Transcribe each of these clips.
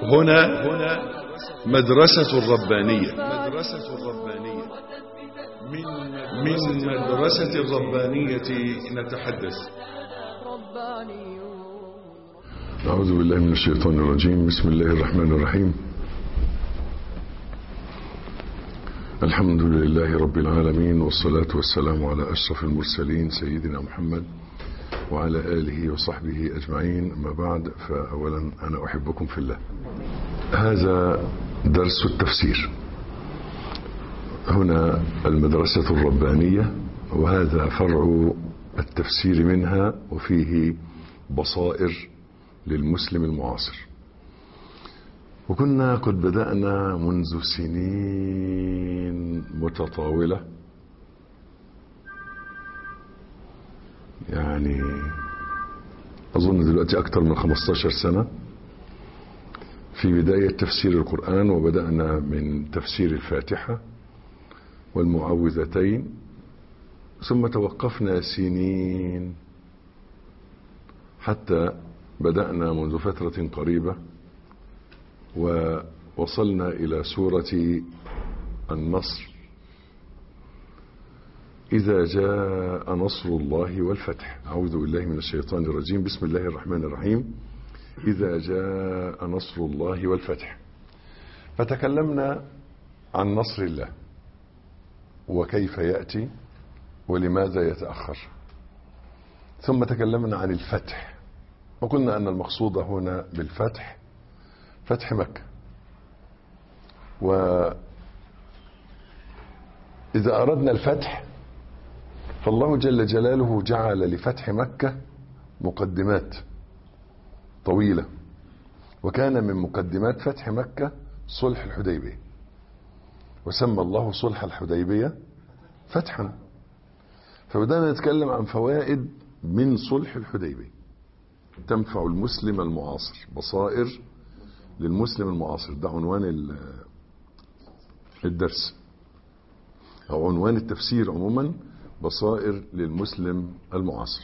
هنا مدرسة الربانية مدرسة الربانية من من مدرسة الربانية نتحدث أعوذ بالله من الشيطان الرجيم بسم الله الرحمن الرحيم الحمد لله رب العالمين والصلاة والسلام على أشرف المرسلين سيدنا محمد وعلى آله وصحبه أجمعين أما بعد فأولا أنا أحبكم في الله هذا درس التفسير هنا المدرسة الربانية وهذا فرع التفسير منها وفيه بصائر للمسلم المعاصر وكنا قد بدأنا منذ سنين متطاولة يعني أظن دلوقتي أكثر من 15 سنة في بداية تفسير القرآن وبدأنا من تفسير الفاتحة والمعوذتين ثم توقفنا سنين حتى بدأنا منذ فترة قريبة ووصلنا إلى سورة النصر إذا جاء نصر الله والفتح أعوذ بالله من الشيطان الرجيم بسم الله الرحمن الرحيم إذا جاء نصر الله والفتح فتكلمنا عن نصر الله وكيف يأتي ولماذا يتأخر ثم تكلمنا عن الفتح وقلنا أن المقصود هنا بالفتح فتح مكة وإذا أردنا الفتح فالله جل جلاله جعل لفتح مكة مقدمات طويلة وكان من مقدمات فتح مكة صلح الحديبية وسمى الله صلح الحديبية فتحا فبدأنا نتكلم عن فوائد من صلح الحديبية تنفع المسلم المعاصر بصائر للمسلم المعاصر ده عنوان الدرس أو عنوان التفسير عموما بصائر للمسلم المعاصر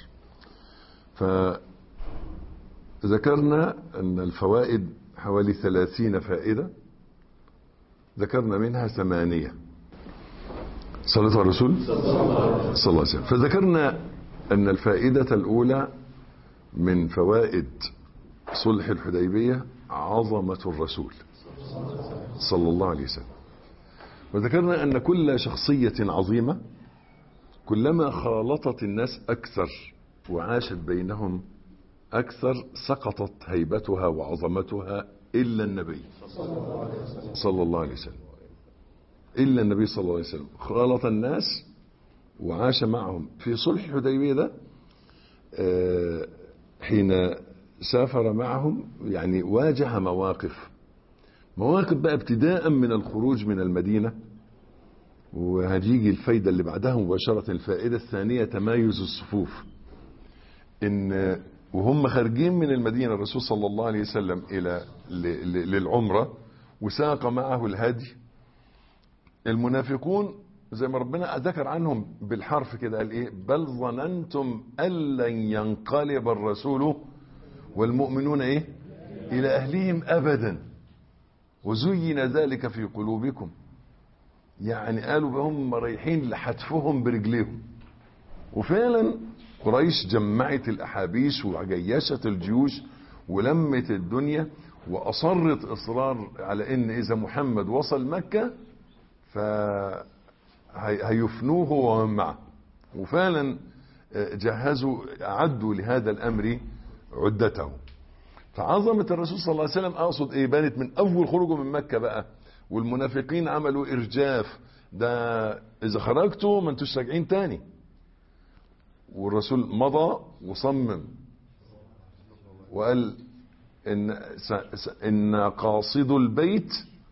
فذكرنا أن الفوائد حوالي ثلاثين فائدة ذكرنا منها ثمانية صلاة على الرسول صلى الله عليه وسلم فذكرنا أن الفائدة الأولى من فوائد صلح الحديبية عظمة الرسول صلى الله عليه وسلم وذكرنا أن كل شخصية عظيمة كلما خالطت الناس أكثر وعاشت بينهم أكثر سقطت هيبتها وعظمتها إلا النبي صلى الله عليه وسلم إلا النبي صلى الله عليه وسلم خالط الناس وعاش معهم في صلح الحديبية ده حين سافر معهم يعني واجه مواقف مواقف بقى ابتداء من الخروج من المدينة وهتيجي الفايدة اللي بعدها مباشرة الفائدة الثانية تمايز الصفوف ان وهم خارجين من المدينة الرسول صلى الله عليه وسلم الى للعمرة وساق معه الهدي المنافقون زي ما ربنا ذكر عنهم بالحرف كده قال ايه بل ظننتم ان لن ينقلب الرسول والمؤمنون ايه الى اهلهم ابدا وزين ذلك في قلوبكم يعني قالوا هم رايحين لحتفهم برجليهم وفعلا قريش جمعت الاحابيش وجيشت الجيوش ولمت الدنيا واصرت اصرار على ان اذا محمد وصل مكة فهيفنوه ومن معه وفعلا جهزوا اعدوا لهذا الامر عدته فعظمة الرسول صلى الله عليه وسلم اقصد ايه بانت من اول خروجه من مكة بقى والمنافقين عملوا ارجاف ده اذا خرجتوا ما انتوش راجعين تاني والرسول مضى وصمم وقال ان ان قاصد البيت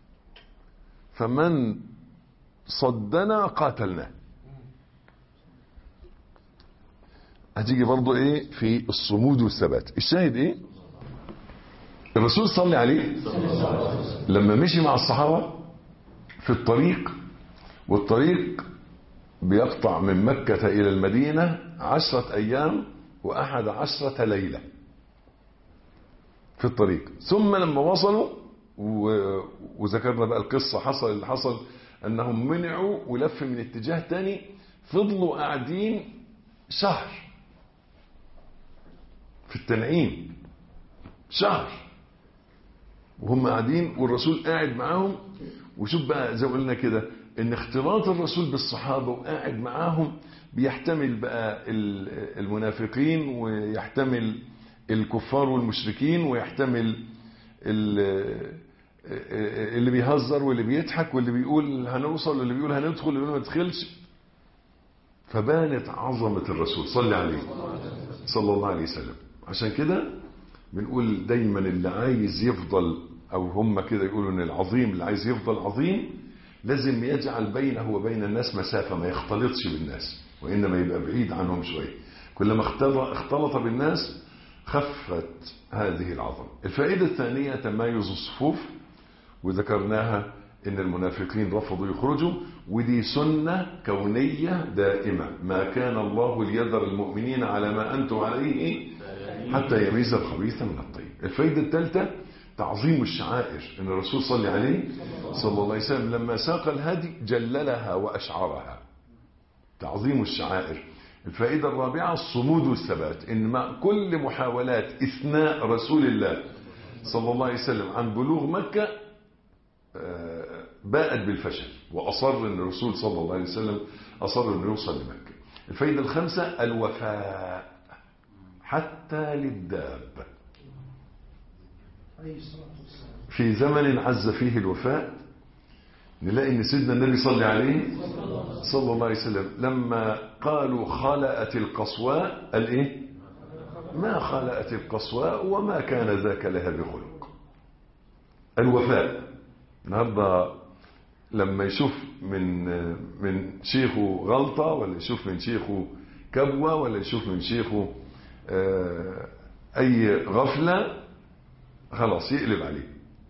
فمن صدنا قاتلناه هتيجي برضو ايه في الصمود والثبات الشاهد ايه الرسول صلى عليه لما مشي مع الصحابة في الطريق والطريق بيقطع من مكة إلى المدينة عشرة أيام وأحد عشرة ليلة في الطريق ثم لما وصلوا و- وذكرنا بقى القصة حصل اللي حصل انهم منعوا ولف من اتجاه تاني فضلوا قاعدين شهر في التنعيم شهر وهم قاعدين والرسول قاعد معاهم وشوف بقى زي ما قلنا كده ان اختلاط الرسول بالصحابه وقاعد معاهم بيحتمل بقى ال- المنافقين ويحتمل الكفار والمشركين ويحتمل ال- اللي بيهزر واللي بيضحك واللي بيقول هنوصل واللي بيقول هندخل واللي بيقول ما ندخلش فبانت عظمة الرسول صلى عليه صلى الله عليه وسلم عشان كده بنقول دايما اللي عايز يفضل او هم كده يقولوا ان العظيم اللي عايز يفضل عظيم لازم يجعل بينه وبين الناس مسافة ما يختلطش بالناس وإنما يبقى بعيد عنهم شوية كلما اختلط اختلط بالناس خفت هذه العظمة الفائدة الثانية تمايز الصفوف وذكرناها ان المنافقين رفضوا يخرجوا ودي سنة كونية دائمة ما كان الله ليذر المؤمنين على ما أنتم عليه حتى يميز الخبيث من الطيب الفائدة الثالثة تعظيم الشعائر ان الرسول صلى عليه صلى الله عليه وسلم لما ساق الهدي جللها وأشعرها تعظيم الشعائر الفائدة الرابعة الصمود والثبات إن مع كل محاولات إثناء رسول الله صلى الله عليه وسلم عن بلوغ مكة آه، باءت بالفشل وأصر أن الرسول صلى الله عليه وسلم أصر أن يوصل لمكة الفائدة الخامسة الوفاء حتى للدابة عليه الصلاة والسلام في زمن عز فيه الوفاء نلاقي ان سيدنا النبي صلى عليه صلى الله عليه وسلم لما قالوا خلأت القصواء قال ايه ما خلأت القصواء وما كان ذاك لها بخلق الوفاء النهارده لما يشوف من من شيخه غلطة ولا يشوف من شيخه كبوة ولا يشوف من شيخه آه، أي غفلة خلاص يقلب عليه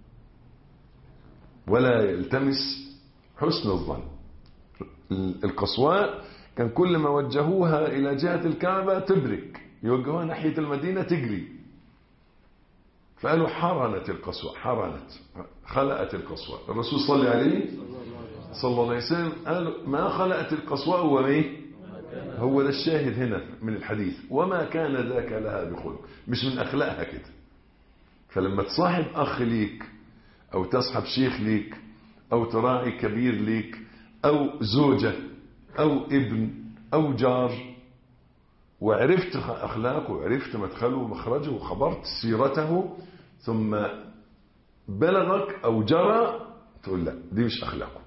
ولا يلتمس حسن الظن القصواء كان كل ما وجهوها إلى جهة الكعبة تبرك يوجهوها ناحية المدينة تجري فقالوا حرنت القصواء حرنت خلقت القصواء الرسول صلى عليه صلى الله عليه وسلم قال ما خلقت القصواء هو ايه هو ده الشاهد هنا من الحديث وما كان ذاك لها بخلق مش من أخلاقها كده فلما تصاحب أخ ليك أو تصحب شيخ ليك أو تراعي كبير ليك أو زوجة أو ابن أو جار وعرفت أخلاقه وعرفت مدخله ومخرجه وخبرت سيرته ثم بلغك أو جرى تقول لا دي مش أخلاقه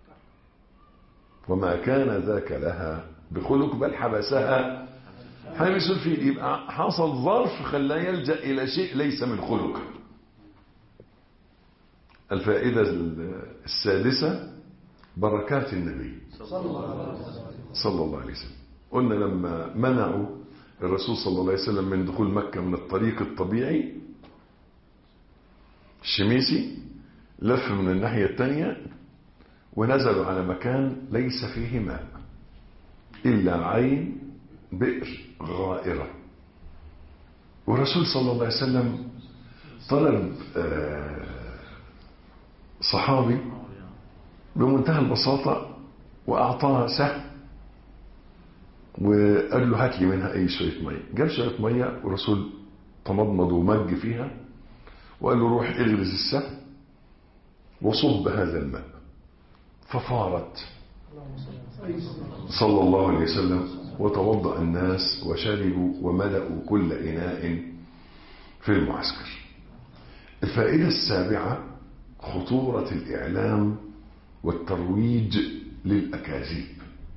وما كان ذاك لها بخلق بل حبسها حابس فيه يبقى حصل ظرف خلاه يلجأ إلى شيء ليس من خلقه الفائدة السادسة بركات النبي صلى الله عليه وسلم قلنا لما منعوا الرسول صلى الله عليه وسلم من دخول مكة من الطريق الطبيعي الشميسي لف من الناحية الثانية ونزلوا على مكان ليس فيه ماء إلا عين بئر غائرة والرسول صلى الله عليه وسلم طلب آه، صحابي بمنتهى البساطة وأعطاه سهم وقال له هات لي منها أي شوية مية جاب شوية مية والرسول تمضمض ومج فيها وقال له روح اغرز السهم وصب هذا الماء ففارت صلى الله عليه وسلم وتوضأ الناس وشربوا وملأوا كل إناء في المعسكر الفائدة السابعة خطورة الإعلام والترويج للأكاذيب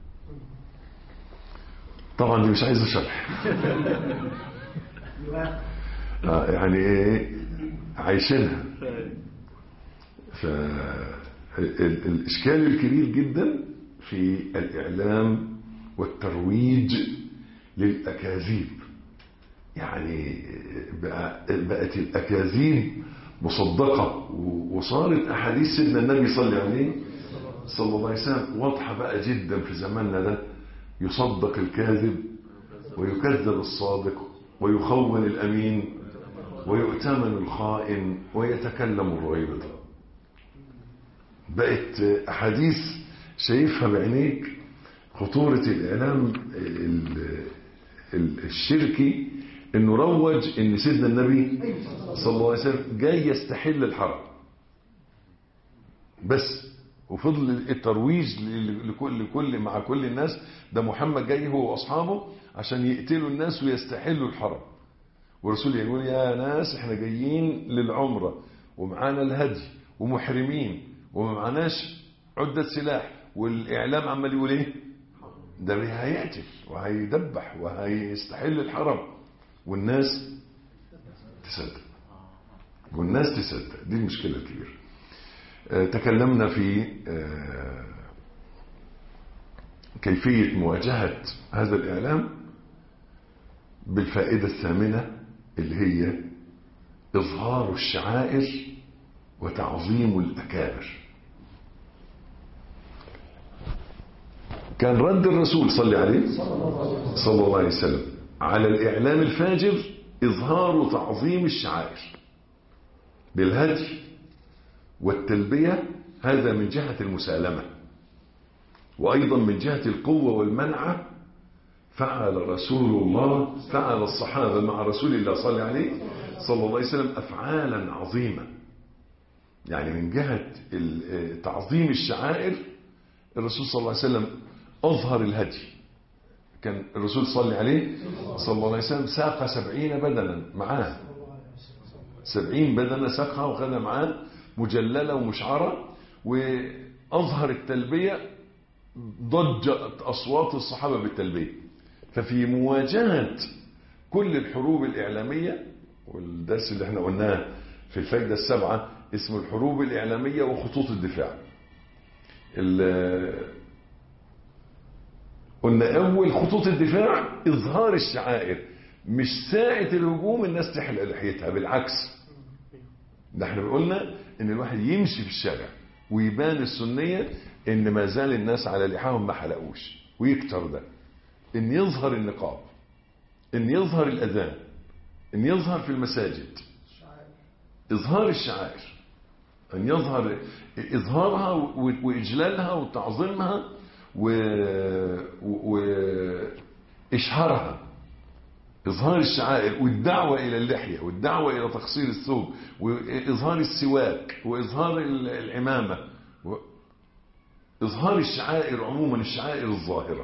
طبعا دي مش عايزة شرح آه يعني ايه عايشينها فالإشكال الكبير جدا في الإعلام والترويج للأكاذيب يعني بقى بقت الأكاذيب مصدقة وصارت أحاديث سيدنا النبي صلى الله عليه صلى الله عليه وسلم واضحة بقى جدا في زماننا ده يصدق الكاذب ويكذب الصادق ويخون الأمين ويؤتمن الخائن ويتكلم الرويبضة بقت أحاديث شايفها بعينيك خطورة الإعلام ال- ال- الشركي انه روج ان سيدنا النبي صلى الله عليه وسلم جاي يستحل الحرم بس وفضل الترويج ل- لكل لكل مع كل الناس ده محمد جاي هو واصحابه عشان يقتلوا الناس ويستحلوا الحرم ورسول يقول يا ناس احنا جايين للعمرة ومعانا الهدي ومحرمين وما معناش عدة سلاح والاعلام عمال يقول ايه ده هيقتل وهيدبح وهيستحل الحرم والناس تصدق والناس تصدق دي المشكلة الكبيرة آه، تكلمنا في آه، كيفية مواجهة هذا الإعلام بالفائدة الثامنة اللي هي إظهار الشعائر وتعظيم الأكابر كان رد الرسول صلى عليه صلى الله عليه وسلم على الإعلام الفاجر إظهار تعظيم الشعائر بالهدي والتلبية هذا من جهة المسالمة وأيضا من جهة القوة والمنعة فعل رسول الله فعل الصحابة مع رسول الله صلى الله عليه صلى الله عليه وسلم أفعالا عظيمة يعني من جهة ال- تعظيم الشعائر الرسول صلى الله عليه وسلم أظهر الهدي كان الرسول صلى عليه صلى الله عليه وسلم ساق سبعين بدنا معاه سبعين بدنة ساقها وخدها معاه مجللة ومشعرة وأظهر التلبية ضجت أصوات الصحابة بالتلبية ففي مواجهة كل الحروب الإعلامية والدرس اللي احنا قلناه في الفايدة السبعة اسمه الحروب الإعلامية وخطوط الدفاع ال- قلنا أول خطوط الدفاع إظهار الشعائر مش ساعة الهجوم الناس تحلق لحيتها بالعكس ده احنا قلنا ان الواحد يمشي في الشارع ويبان السنية ان ما زال الناس على لحاهم ما حلقوش ويكتر ده ان يظهر النقاب ان يظهر الاذان ان يظهر في المساجد اظهار الشعائر ان يظهر اظهارها و- واجلالها وتعظيمها واشهارها إظهار الشعائر والدعوة إلى اللحية والدعوة إلى تقصير الثوب وإظهار السواك وإظهار ال- العمامة و- إظهار الشعائر عموما الشعائر الظاهرة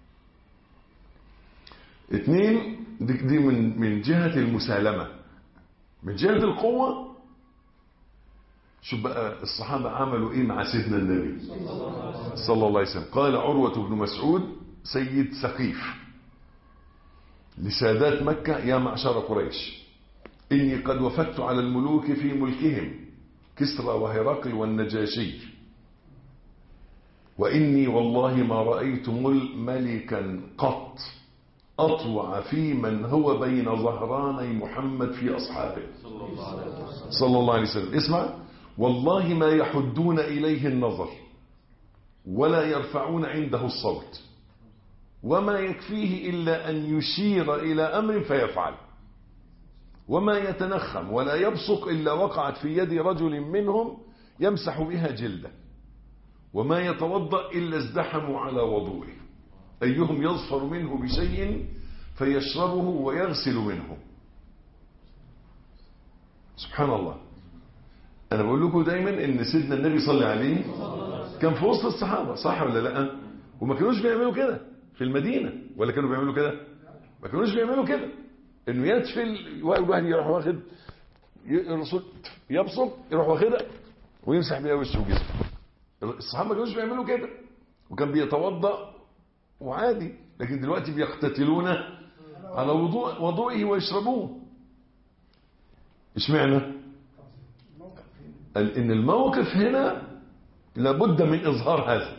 اثنين دي, دي من من جهة المسالمة من جهة القوة شوف بقى الصحابة عملوا ايه مع سيدنا النبي صلى الله عليه وسلم قال عروة بن مسعود سيد سقيف لسادات مكة يا معشر قريش إني قد وفدت على الملوك في ملكهم كسرى وهرقل والنجاشي وإني والله ما رأيت مل- ملكا قط أطوع في من هو بين ظهراني محمد في أصحابه صلى الله عليه وسلم اسمع والله ما يحدون إليه النظر ولا يرفعون عنده الصوت وما يكفيه إلا أن يشير إلى أمر فيفعل وما يتنخم ولا يبصق إلا وقعت في يد رجل منهم يمسح بها جلده وما يتوضأ إلا ازدحموا على وضوئه أيهم يظفر منه بشيء فيشربه ويغسل منه سبحان الله أنا بقول لكم دايما إن سيدنا النبي صلى الله عليه كان في وسط الصحابة صح ولا لا وما كانوش بيعملوا كده في المدينة ولا كانوا بيعملوا كده ما كانوش بيعملوا كده انه يدفل الواحد يروح واخد ي- الرسول يبصق يروح واخدها ويمسح بيها وشه وجسمه الصحابه ما كانوش بيعملوا كده وكان بيتوضا وعادي لكن دلوقتي بيقتتلون على وضوء وضوئه ويشربوه اشمعنى قال ان الموقف هنا لابد من اظهار هذا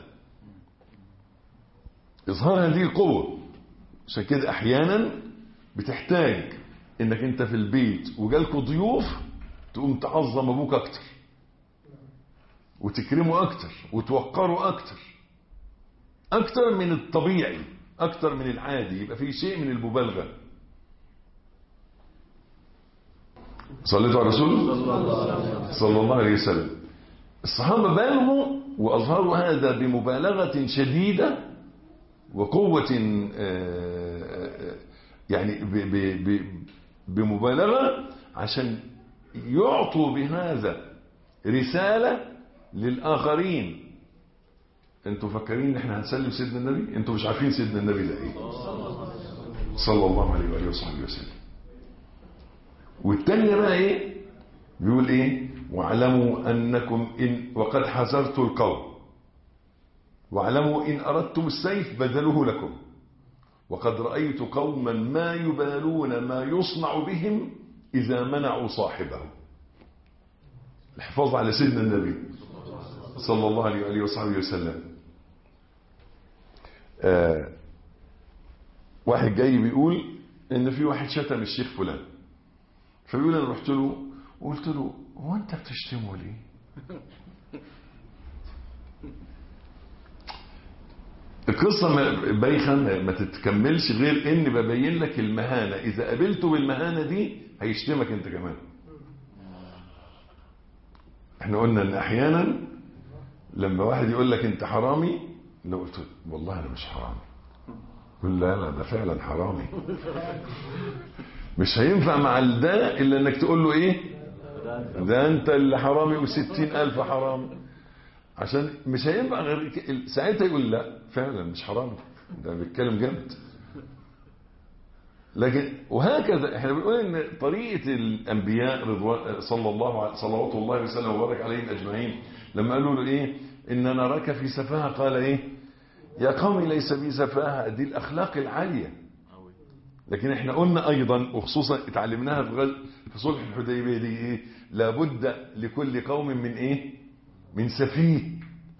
اظهار هذه القوه عشان كده احيانا بتحتاج انك انت في البيت وجالكوا ضيوف تقوم تعظم ابوك اكتر وتكرمه اكتر وتوقره اكتر اكتر من الطبيعي اكتر من العادي يبقى في شيء من المبالغه صليتوا على الرسول صلى الله عليه وسلم الصحابة بالغوا وأظهروا هذا بمبالغة شديدة وقوة يعني ب ب بمبالغة عشان يعطوا بهذا رسالة للآخرين انتوا فاكرين ان احنا هنسلم سيدنا النبي انتوا مش عارفين سيدنا النبي ده ايه صلى الله عليه وآله وصحبه وسلم والتانية بقى ايه بيقول ايه واعلموا انكم ان وقد حذرت القوم واعلموا ان اردتم السيف بذلوه لكم وقد رأيت قوما ما يبالون ما يصنع بهم اذا منعوا صاحبه الحفاظ على سيدنا النبي صلى الله عليه وآله وصحبه وسلم آه واحد جاي بيقول ان في واحد شتم الشيخ فلان فبيقول انا رحت له وقلت له هو انت بتشتمه ليه القصة بايخة ما تتكملش غير ان ببين لك المهانة اذا قابلته بالمهانة دي هيشتمك انت كمان احنا قلنا ان احيانا لما واحد يقول لك انت حرامي لو قلت والله انا مش حرامي يقول لا لا ده فعلا حرامي مش هينفع مع ده الا انك تقول له ايه ده انت اللي حرامي وستين الف حرام عشان مش هينفع غير ساعتها يقول لا فعلا مش حرامي ده بيتكلم جد لكن وهكذا احنا بنقول ان طريقه الانبياء رضوان صلى الله عليه صلوات الله وسلم وبارك عليهم اجمعين لما قالوا له ايه ان نراك في سفاهه قال ايه يا قوم ليس بي سفاهه دي الاخلاق العاليه لكن احنا قلنا ايضا وخصوصا اتعلمناها في, غز... في صلح الحديبيه دي ايه لابد لكل قوم من ايه من سفيه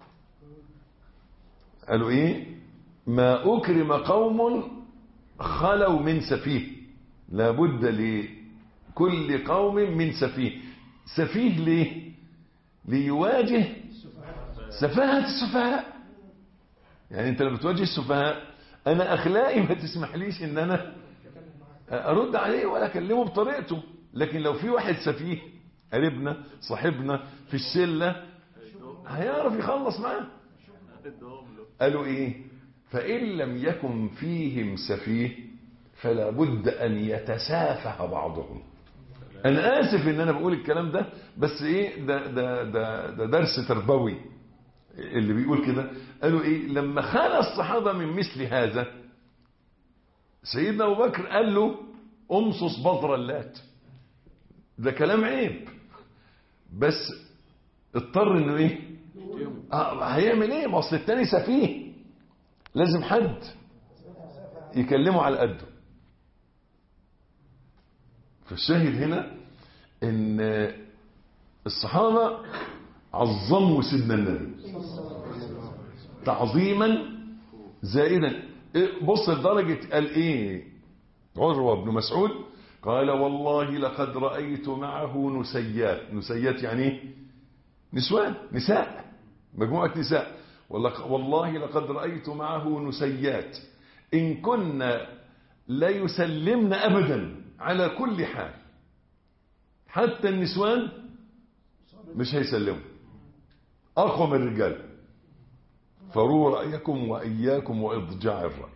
قالوا ايه ما اكرم قوم خلوا من سفيه لابد لكل قوم من سفيه سفيه ليه ليواجه سفاهة السفهاء يعني انت لما بتواجه السفهاء انا اخلاقي ما تسمحليش ان انا ارد عليه ولا اكلمه بطريقته لكن لو في واحد سفيه قريبنا صاحبنا في الشله هيعرف يخلص معاه قالوا ايه فان لم يكن فيهم سفيه فلا بد ان يتسافه بعضهم انا اسف ان انا بقول الكلام ده بس ايه ده ده ده, ده درس تربوي اللي بيقول كده قالوا ايه لما خلى الصحابه من مثل هذا سيدنا ابو بكر قال له امصص بذر اللات ده كلام عيب بس اضطر انه ايه آه هيعمل ايه ما اصل التاني سفيه لازم حد يكلمه على قده فالشاهد هنا ان الصحابة عظموا سيدنا النبي تعظيما زائدا بص لدرجة قال ايه عروة بن مسعود قال والله لقد رأيت معه نسيات نسيات يعني ايه نسوان نساء مجموعة نساء والله لقد رأيت معه نسيات إن كنا لا يسلمن أبدا على كل حال حتى النسوان مش هيسلموا أقوى من الرجال فروا رأيكم وإياكم وإضجاع الرأي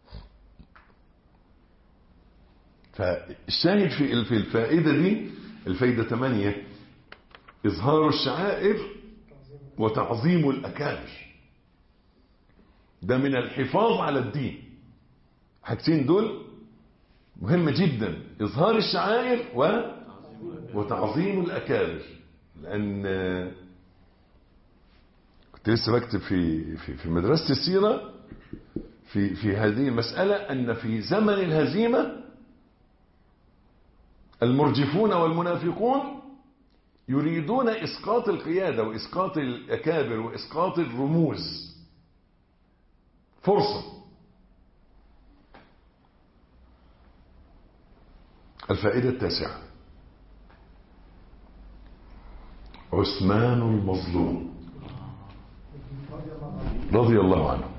فالشاهد في في الفائدة دي الفائدة 8 إظهار الشعائر وتعظيم الأكابر ده من الحفاظ على الدين حاجتين دول مهمة جدا إظهار الشعائر و وتعظيم الأكابر لأن كنت لسه بكتب في في في مدرسة السيرة في في هذه المسألة أن في زمن الهزيمة المرجفون والمنافقون يريدون إسقاط القيادة وإسقاط الأكابر وإسقاط الرموز فرصة الفائدة التاسعة عثمان المظلوم رضي الله عنه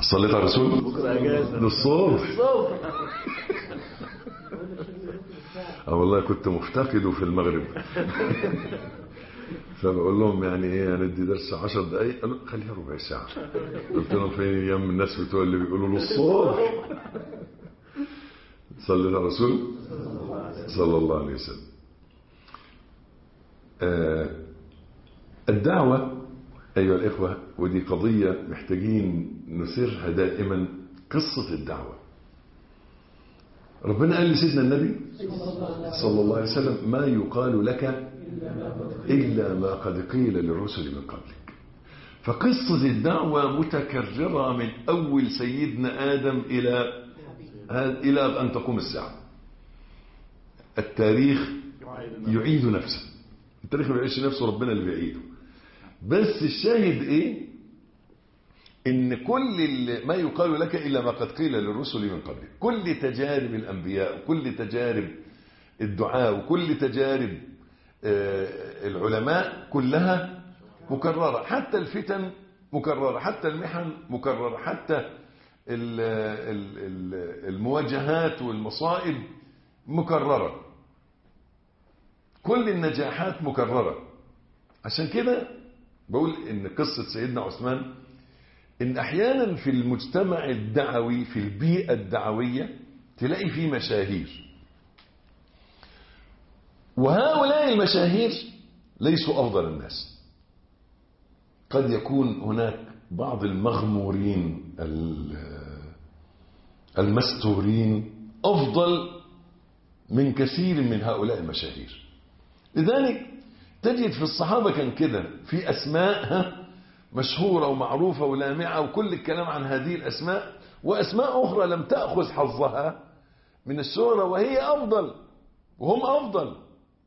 صليت على الرسول بكره اجازه للصبح الصبح اه والله كنت مفتقده في المغرب فبقول لهم يعني ايه هندي درس 10 دقايق قالوا خليها ربع ساعه قلت لهم فين ايام الناس بتوع اللي بيقولوا له الصبح صليت على الرسول صلى الله عليه وسلم آه الدعوة أيها الإخوة ودي قضية محتاجين نثيرها دائما قصة الدعوة ربنا قال لسيدنا النبي صلى الله عليه وسلم ما يقال لك إلا ما قد قيل للرسل من قبلك فقصة الدعوة متكررة من أول سيدنا آدم إلى إلى أن تقوم الساعة التاريخ يعيد نفسه التاريخ ما بيعيش نفسه ربنا اللي بيعيده بس الشاهد ايه ان كل اللي ما يقال لك الا ما قد قيل للرسل من قبلك كل تجارب الانبياء وكل تجارب الدعاء وكل تجارب آه، العلماء كلها مكررة حتى الفتن مكررة حتى المحن مكررة حتى ال- ال- ال- المواجهات والمصائب مكررة كل النجاحات مكررة عشان كده بقول ان قصة سيدنا عثمان ان احيانا في المجتمع الدعوي في البيئة الدعوية تلاقي فيه مشاهير وهؤلاء المشاهير ليسوا افضل الناس قد يكون هناك بعض المغمورين ال- المستورين افضل من كثير من هؤلاء المشاهير لذلك تجد في الصحابة كان كده في أسماء ها مشهورة ومعروفة ولامعة وكل الكلام عن هذه الأسماء وأسماء أخرى لم تأخذ حظها من الشهرة وهي أفضل وهم أفضل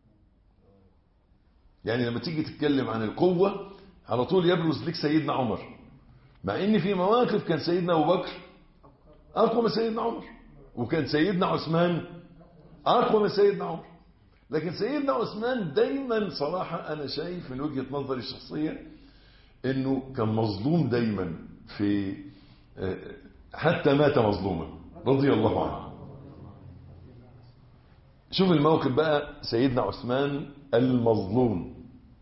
يعني لما تيجي تتكلم عن القوة على طول يبرز لك سيدنا عمر مع ان في مواقف كان سيدنا ابو بكر اقوى من سيدنا عمر وكان سيدنا عثمان اقوى من سيدنا عمر لكن سيدنا عثمان دايما صراحة انا شايف من وجهة نظري الشخصية انه كان مظلوم دايما في حتى مات مظلوما رضي الله عنه شوف الموقف بقى سيدنا عثمان المظلوم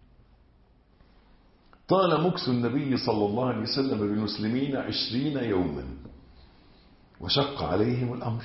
طال مكس النبي صلى الله عليه وسلم بالمسلمين عشرين يوما وشق عليهم الأمر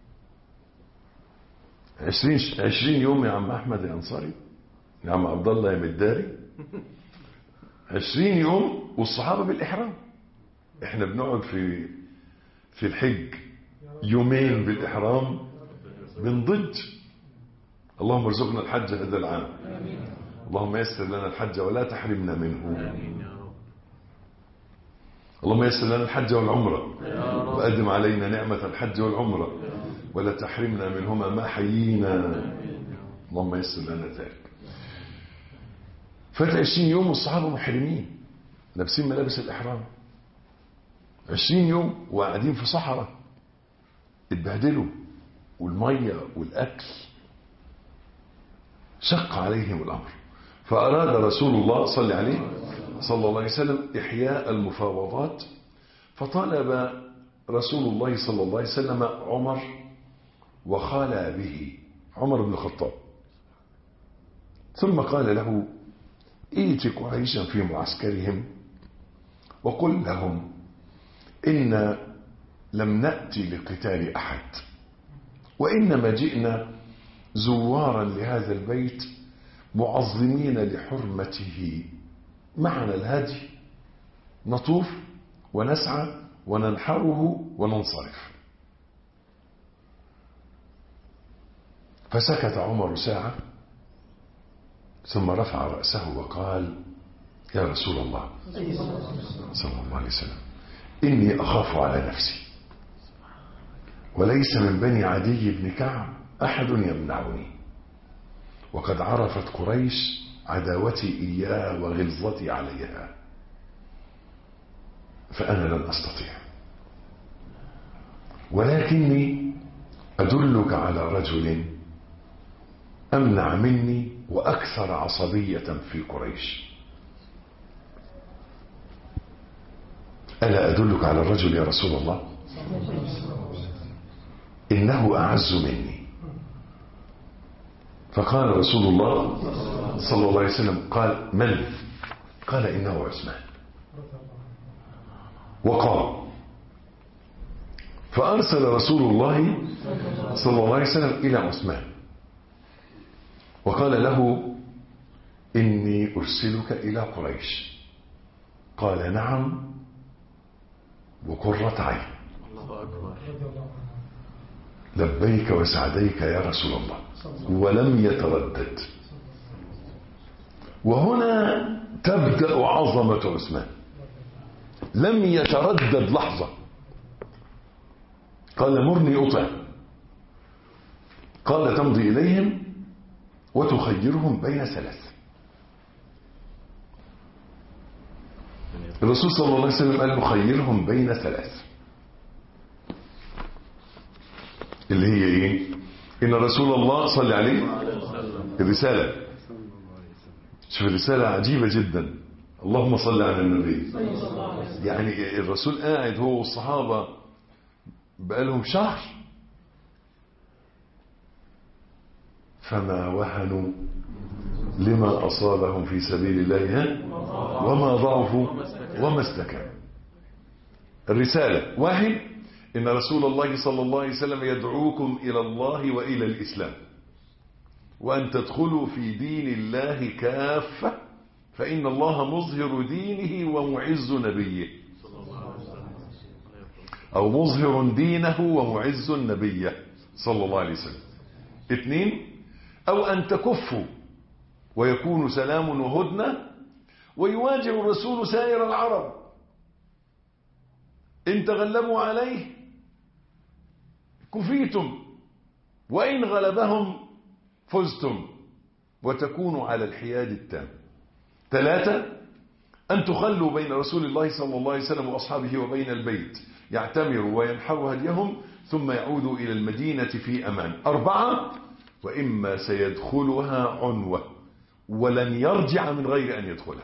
عشرين, عشرين يوم يا عم أحمد يا أنصاري يا عم عبد الله يا مداري عشرين يوم والصحابة بالإحرام احنا بنقعد في في الحج يومين بالإحرام بنضج اللهم ارزقنا الحج هذا العام اللهم يسر لنا الحج ولا تحرمنا منه اللهم يسر لنا الحج والعمرة وأدم علينا نعمة الحج والعمرة ولا تحرمنا منهما ما حيينا اللهم يسر لنا ذلك فات عشرين يوم والصحابة محرمين لابسين ملابس الإحرام عشرين يوم وقاعدين في صحراء اتبهدلوا والمية والأكل شق عليهم الأمر فأراد رسول الله صلى عليه صلى الله عليه وسلم إحياء المفاوضات فطلب رسول الله صلى الله عليه وسلم عمر وخال به عمر بن الخطاب ثم قال له ائت قريشا في معسكرهم وقل لهم إن لم نأتي لقتال أحد وإنما جئنا زوارا لهذا البيت معظمين لحرمته معنا الهدي نطوف ونسعى وننحره وننصرف فسكت عمر ساعة ثم رفع رأسه وقال يا رسول الله صلى الله عليه وسلم إني أخاف على نفسي وليس من بني عدي بن كعب أحد يمنعني وقد عرفت قريش عداوتي إياها وغلظتي عليها فأنا لن أستطيع ولكني أدلك على رجل أمنع مني وأكثر عصبية في قريش ألا أدلك على الرجل يا رسول الله إنه أعز مني فقال رسول الله صلى الله عليه وسلم قال من قال إنه عثمان وقال فأرسل رسول الله صلى الله عليه وسلم إلى عثمان وقال له إني أرسلك إلى قريش قال نعم وقرة عين لبيك وسعديك يا رسول الله ولم يتردد وهنا تبدأ عظمة عثمان لم يتردد لحظة قال مرني أطع قال تمضي إليهم وتخيرهم بين ثلاث الرسول صلى الله عليه وسلم قال له خيرهم بين ثلاث اللي هي ايه ان رسول الله صلى عليه الرسالة شوف الرسالة عجيبة جدا اللهم صل على النبي يعني الرسول قاعد هو والصحابة بقالهم شهر فما وهنوا لما أصابهم في سبيل الله ها؟ وما ضعفوا وما استكانوا الرسالة واحد إن رسول الله صلى الله عليه وسلم يدعوكم إلى الله وإلى الإسلام وأن تدخلوا في دين الله كافة فإن الله مظهر دينه ومعز نبيه أو مظهر دينه ومعز نبيه صلى الله عليه وسلم اثنين أو أن تكفوا ويكون سلام وهدنة ويواجه الرسول سائر العرب إن تغلبوا عليه كفيتم وإن غلبهم فزتم وتكونوا على الحياد التام ثلاثة أن تخلوا بين رسول الله صلى الله عليه وسلم وأصحابه وبين البيت يعتمروا وينحروا هديهم ثم يعودوا إلى المدينة في أمان أربعة وإما سيدخلها عنوة ولن يرجع من غير أن يدخلها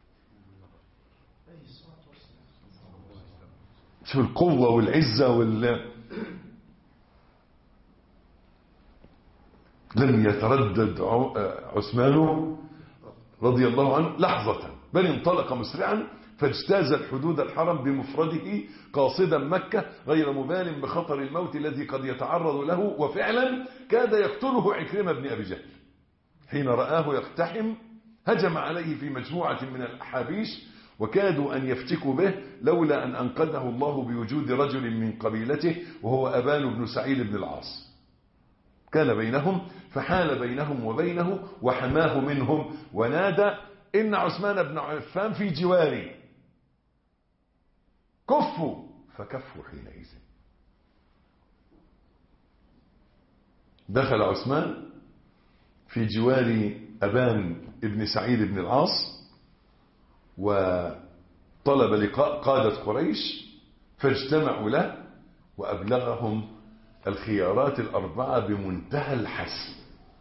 شو القوة والعزة وال لم يتردد عثمان رضي الله عنه لحظة بل انطلق مسرعا فاجتاز الحدود الحرم بمفرده قاصدا مكة غير مبال بخطر الموت الذي قد يتعرض له وفعلا كاد يقتله عكرمة بن أبي جهل حين رآه يقتحم هجم عليه في مجموعة من الأحابيش وكادوا أن يفتكوا به لولا أن أنقذه الله بوجود رجل من قبيلته وهو أبان بن سعيد بن العاص كان بينهم فحال بينهم وبينه وحماه منهم ونادى إن عثمان بن عفان في جواري كفوا فكفوا حينئذ دخل عثمان في جوار أبان ابن سعيد بن العاص وطلب لقاء قادة قريش فاجتمعوا له وأبلغهم الخيارات الأربعة بمنتهى الحسم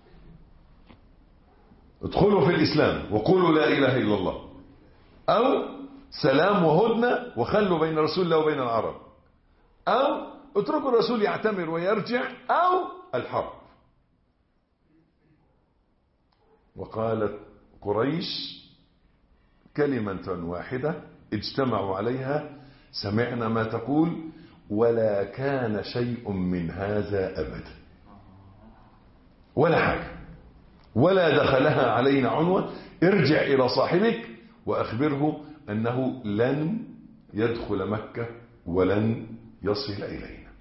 ادخلوا في الإسلام وقولوا لا إله إلا الله أو سلام وهدنة وخلوا بين رسول الله وبين العرب أو اتركوا الرسول يعتمر ويرجع أو الحرب وقالت قريش كلمة واحدة اجتمعوا عليها سمعنا ما تقول ولا كان شيء من هذا أبدا ولا حاجة ولا دخلها علينا عنوة ارجع إلى صاحبك وأخبره أنه لن يدخل مكة ولن يصل إلينا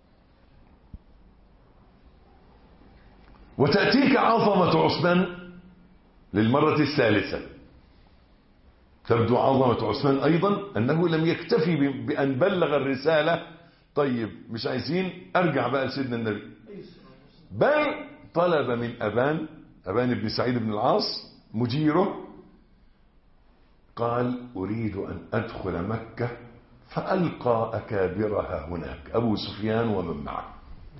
وتأتيك عظمة عثمان للمرة الثالثة تبدو عظمة عثمان أيضا أنه لم يكتفي بأن بلغ الرسالة طيب مش عايزين أرجع بقى لسيدنا النبي بل طلب من أبان أبان بن سعيد بن العاص مجيره قال أريد أن أدخل مكة فألقى أكابرها هناك أبو سفيان ومن معه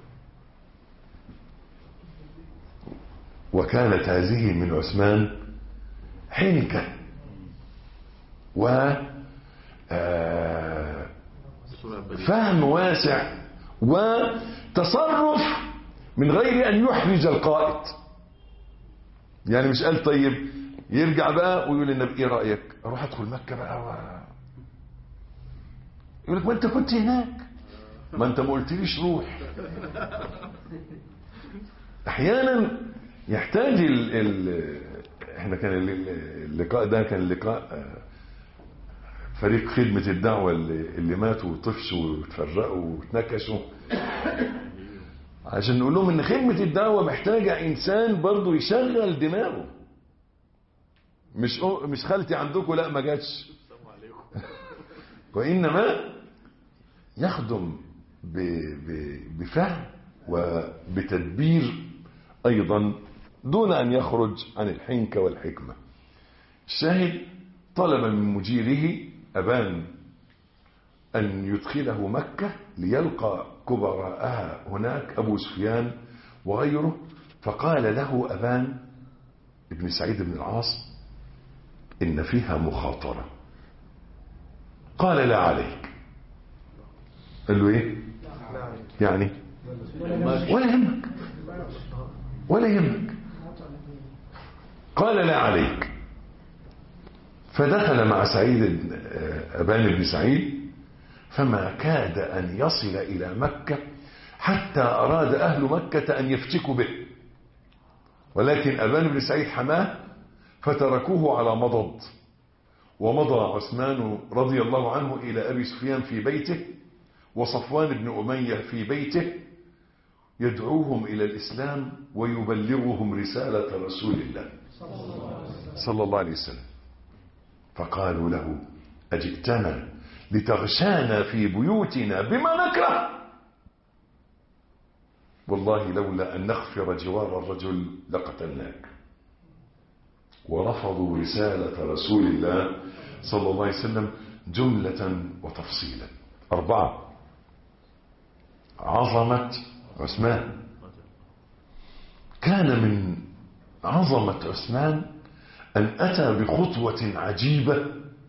وكانت هذه من عثمان حنكة و فهم واسع وتصرف من غير أن يحرج القائد يعني مش قال طيب يرجع بقى ويقول للنبي ايه رأيك اروح ادخل مكة بقى و... يقول لك ما انت كنت هناك ما انت ما قلتليش روح احيانا يحتاج ال... ال... احنا كان ال- اللقاء ده كان لقاء آه، فريق خدمة الدعوة اللي, اللي ماتوا وطفشوا وتفرقوا وتنكشوا عشان نقول لهم ان خدمة الدعوة محتاجة انسان برضو يشغل دماغه مش مش خالتي عندكم لا ما جاتش وانما يخدم ب- ب- بفهم وبتدبير ايضا دون ان يخرج عن الحنكة والحكمة الشاهد طلب من مجيره ابان أن يدخله مكة ليلقى كبراءها هناك أبو سفيان وغيره فقال له أبان ابن سعيد بن العاص إن فيها مخاطرة قال لا عليك قال له إيه يعني ولا يهمك ولا يهمك قال لا عليك فدخل مع سعيد بن- آه، أبان بن سعيد فما كاد أن يصل إلى مكة حتى أراد أهل مكة أن يفتكوا به ولكن أبان بن سعيد حماه فتركوه على مضض ومضى عثمان رضي الله عنه إلى أبي سفيان في بيته وصفوان بن أمية في بيته يدعوهم إلى الإسلام ويبلغهم رسالة رسول الله صلى الله عليه وسلم فقالوا له أجئتنا لتغشانا في بيوتنا بما نكره والله لولا أن نغفر جوار الرجل لقتلناك ورفضوا رسالة رسول الله صلى الله عليه وسلم جملة وتفصيلا أربعة عظمة عثمان كان من عظمة عثمان أن أتى بخطوة عجيبة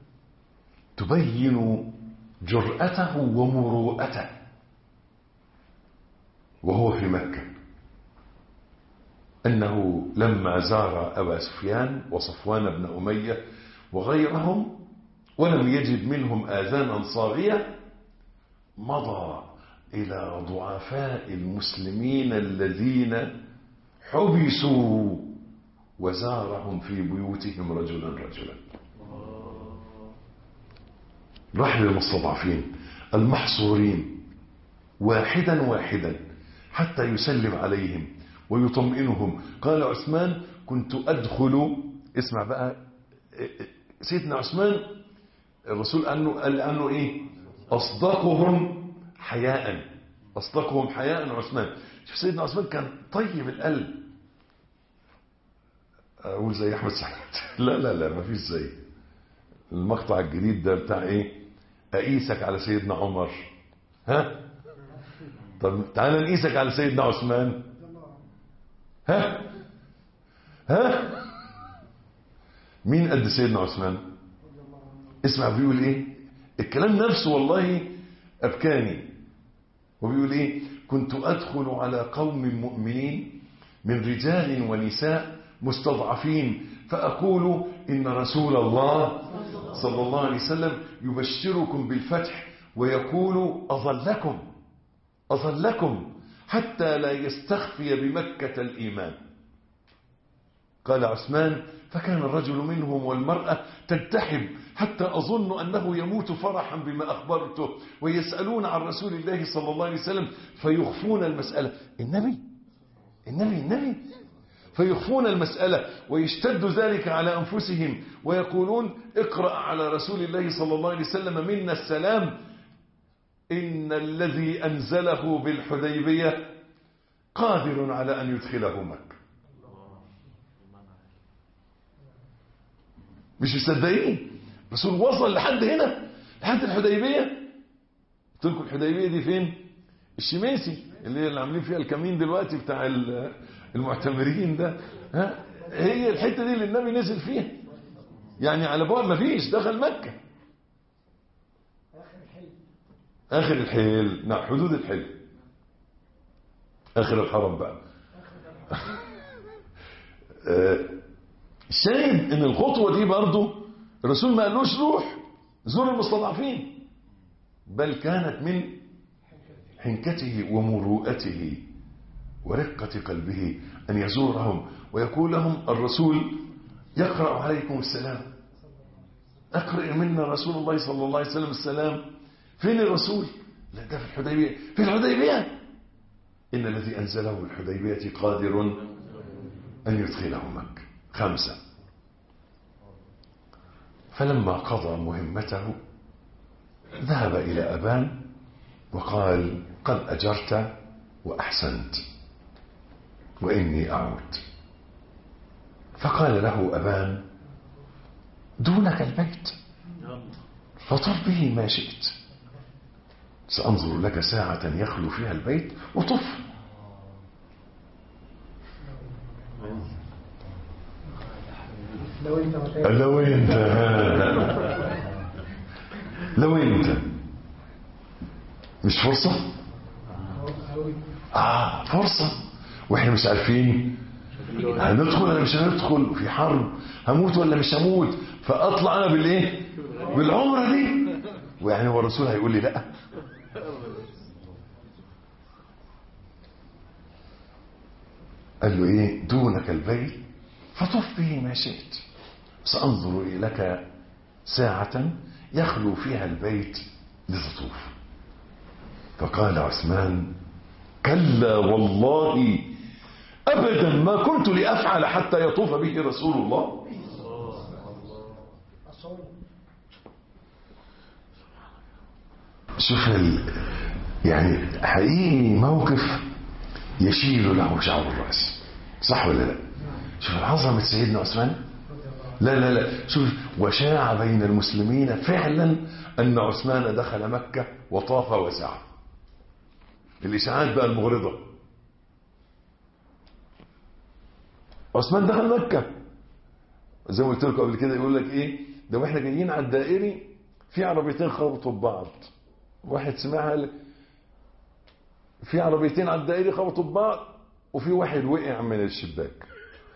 تبين جرأته ومروءته وهو في مكة أنه لما زار أبا سفيان وصفوان بن أمية وغيرهم ولم يجد منهم آذانا صاغية مضى إلى ضعفاء المسلمين الذين حبسوا وزارهم في بيوتهم رجلا رجلا راح للمستضعفين المحصورين واحدا واحدا حتى يسلم عليهم ويطمئنهم قال عثمان كنت أدخل اسمع بقى سيدنا عثمان الرسول قال له, قال عنه ايه أصدقهم حياء أصدقهم حياء عثمان شوف سيدنا عثمان كان طيب القلب أقول زي أحمد سعيد لا لا لا ما فيش زي المقطع الجديد ده بتاع ايه أقيسك على سيدنا عمر ها طب تعالى نقيسك على سيدنا عثمان ها ها مين قد سيدنا عثمان اسمع بيقول ايه الكلام نفسه والله ابكاني وبيقول ايه كنت ادخل على قوم مؤمنين من رجال ونساء مستضعفين فاقول ان رسول الله صلى الله عليه وسلم يبشركم بالفتح ويقول اظلكم أظلكم حتى لا يستخفي بمكة الإيمان قال عثمان فكان الرجل منهم والمرأة تنتحب حتى أظن أنه يموت فرحا بما أخبرته ويسألون عن رسول الله صلى الله عليه وسلم فيخفون المسألة النبي النبي النبي فيخفون المسألة ويشتد ذلك على أنفسهم ويقولون اقرأ على رسول الله صلى الله عليه وسلم منا السلام إن الذي أنزله بالحديبية قادر على أن يدخله مكة مش مصدقين الرسول وصل لحد هنا لحد الحديبية قلت لكم الحديبية دي فين الشميسي اللي هي اللي عاملين فيها الكمين دلوقتي بتاع المعتمرين ده ها هي الحتة دي اللي النبي نزل فيها يعني على بعد ما فيش دخل مكة اخر الحيل نعم حدود الحل اخر الحرم بقى آه، شاهد ان الخطوه دي برضه الرسول ما قالوش روح زور المستضعفين بل كانت من حنكته ومروءته ورقة قلبه أن يزورهم ويقول لهم الرسول يقرأ عليكم السلام أقرأ منا رسول الله صلى الله عليه وسلم السلام فين الرسول لا ده في الحديبية في الحديبية إن الذي أنزله الحديبية قادر أن يدخله مكة خمسة فلما قضى مهمته ذهب إلى أبان وقال قد أجرت وأحسنت وإني أعود فقال له أبان دونك البيت فطر به ما شئت سأنظر لك ساعة يخلو فيها البيت وطف لو انت مكان لو انت لو انت مش فرصة أوي اه فرصة واحنا مش عارفين هندخل ولا مش هندخل في حرب هموت ولا مش هموت فاطلع انا بالايه بالعمرة دي ويعني هو الرسول هيقول لي لا قال له ايه دونك البيت فطف به ما شئت سانظر لك ساعة يخلو فيها البيت لتطوف فقال عثمان كلا والله ابدا ما كنت لافعل حتى يطوف به رسول الله أصول شوف ال... يعني حقيقي موقف يشيل له شعر الراس صح ولا لا شوف عظمه سيدنا عثمان لا لا لا شوف وشاع بين المسلمين فعلا ان عثمان دخل مكه وطاف وسعى الاشاعات بقى المغرضه عثمان دخل مكه زي ما قلت لكم قبل كده يقول لك ايه ده واحنا جايين على الدائري في عربيتين خبطوا ببعض واحد سمعها قال في عربيتين على الدائري خبطوا ببعض وفي واحد وقع من الشباك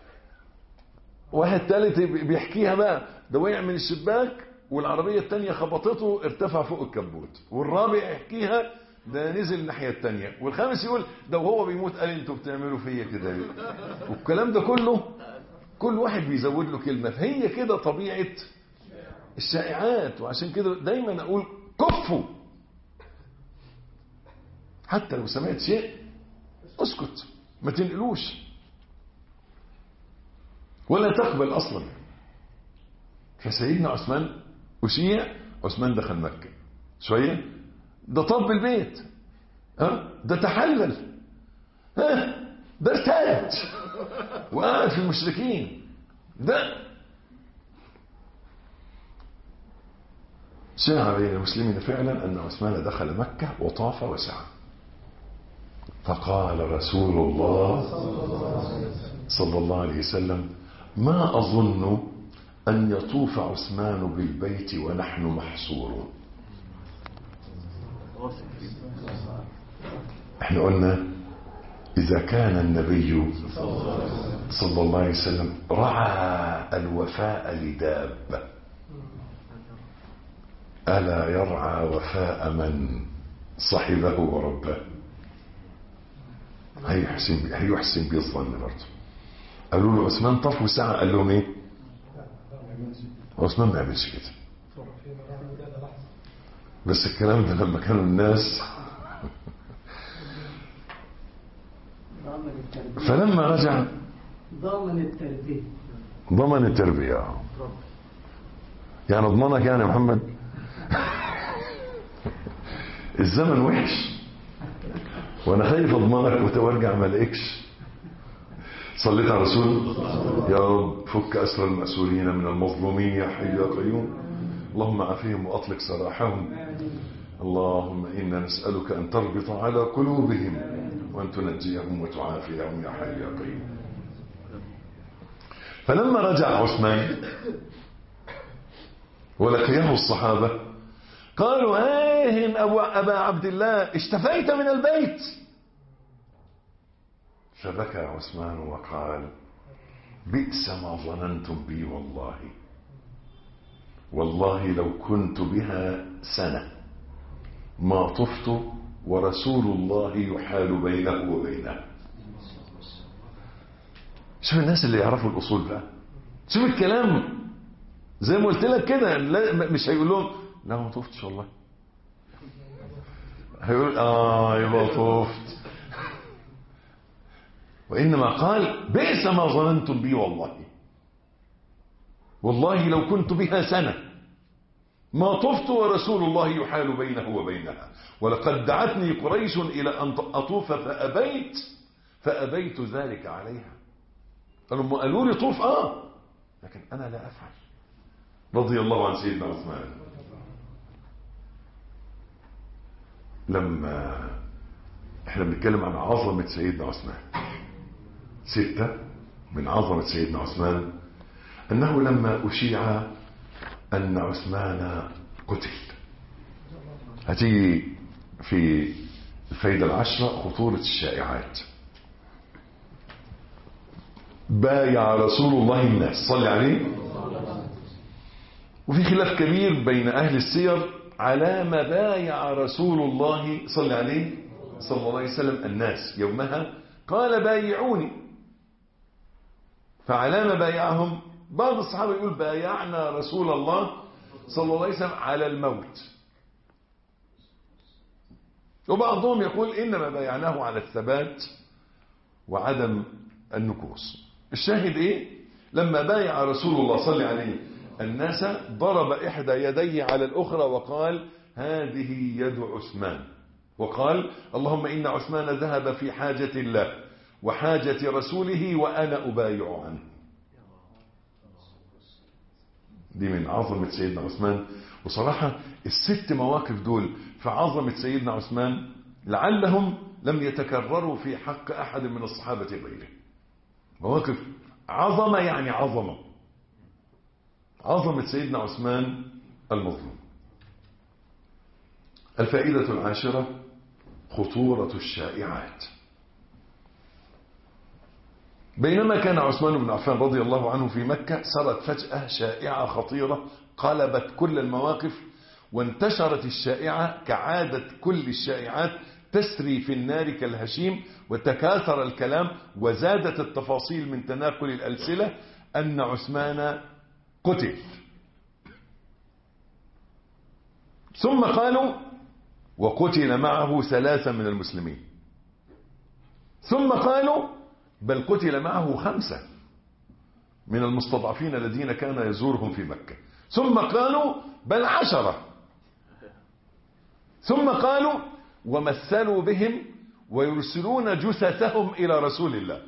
واحد تالت بيحكيها بقى ده وقع من الشباك والعربية التانية خبطته ارتفع فوق الكبوت والرابع يحكيها ده نزل الناحية التانية والخامس يقول ده وهو بيموت قال انتوا بتعملوا فيا كده ليه والكلام ده كله كل واحد بيزود له كلمة فهي كده طبيعة الشائعات وعشان كده دايما اقول كفوا حتى لو سمعت شيء اسكت ما تنقلوش ولا تقبل اصلا فسيدنا عثمان اشيع عثمان دخل مكة شوية ده طب البيت ها ده تحلل ها ده ارتاد وقعد في المشركين ده شاع بين المسلمين فعلا أن عثمان دخل مكة وطاف وسعى فقال رسول الله صلى الله عليه وسلم ما أظن أن يطوف عثمان بالبيت ونحن محصورون احنا قلنا إذا كان النبي صلى الله عليه وسلم رعى الوفاء لدابة ألا يرعى وفاء من صحبه وربه هيحسن هيحسن بيه الظن برضه قالوا له عثمان طف وسعى قال لهم ايه عثمان ما يعملش كده بس الكلام ده لما كانوا الناس ضامن التربية فلما رجع ضامن التربية ضمن التربية يعني اضمنك يعني يا محمد الزمن وحش وانا خايف اضمنك وتورجع ما الاقيكش صليت على الرسول يا رب فك اسر المأسورين من المظلومين يا حي يا قيوم اللهم عافيهم واطلق سراحهم اللهم انا نسالك ان تربط على قلوبهم وان تنجيهم وتعافيهم يا حي يا قيوم فلما رجع عثمان ولقيه الصحابة قالوا ايه أبو أبا عبد الله اشتفيت من البيت فبكى عثمان وقال بئس ما ظننتم بي والله والله لو كنت بها سنة ما طفت ورسول الله يحال بينه وبينها شوف الناس اللي يعرفوا الأصول بقى شوف الكلام زي ما قلت لك كده لا مش هيقول لهم لا ما طفتش والله هيقول اه يبقى طفت وإنما قال بئس ما ظننتم بي والله والله لو كنت بها سنة ما طفت ورسول الله يحال بينه وبينها ولقد دعتني قريش إلى أن أطوف فأبيت فأبيت ذلك عليها قالوا قالوا لي طوف آه لكن أنا لا أفعل رضي الله عن سيدنا عثمان لما احنا بنتكلم عن عظمة سيدنا عثمان ستة من عظمة سيدنا عثمان أنه لما أشيع أن عثمان قتل هتيجي في الفايدة العشرة خطورة الشائعات بايع رسول الله الناس صلى عليه وفي خلاف كبير بين أهل السير على ما بايع رسول الله صلى عليه صلى الله عليه وسلم الناس يومها قال بايعوني فعلى ما بايعهم بعض الصحابة يقول بايعنا رسول الله صلى الله عليه وسلم على الموت وبعضهم يقول إنما بايعناه على الثبات وعدم النكوص الشاهد إيه لما بايع رسول الله صلى عليه الناس ضرب إحدى يديه على الأخرى وقال هذه يد عثمان وقال اللهم إن عثمان ذهب في حاجة الله وحاجة رسوله وأنا أبايع عنه دي من عظمة سيدنا عثمان وصراحة الست مواقف دول في عظمة سيدنا عثمان لعلهم لم يتكرروا في حق أحد من الصحابة غيره مواقف عظمة يعني عظمة عظمة سيدنا عثمان المظلوم الفائدة العاشرة خطورة الشائعات بينما كان عثمان بن عفان رضي الله عنه في مكة صارت فجأة شائعة خطيرة قلبت كل المواقف وانتشرت الشائعة كعادة كل الشائعات تسري في النار كالهشيم وتكاثر الكلام وزادت التفاصيل من تناقل الألسلة أن عثمان قتل ثم قالوا وقتل معه ثلاثة من المسلمين ثم قالوا بل قتل معه خمسة من المستضعفين الذين كان يزورهم في مكة ثم قالوا بل عشرة ثم قالوا ومثلوا بهم ويرسلون جثثهم إلى رسول الله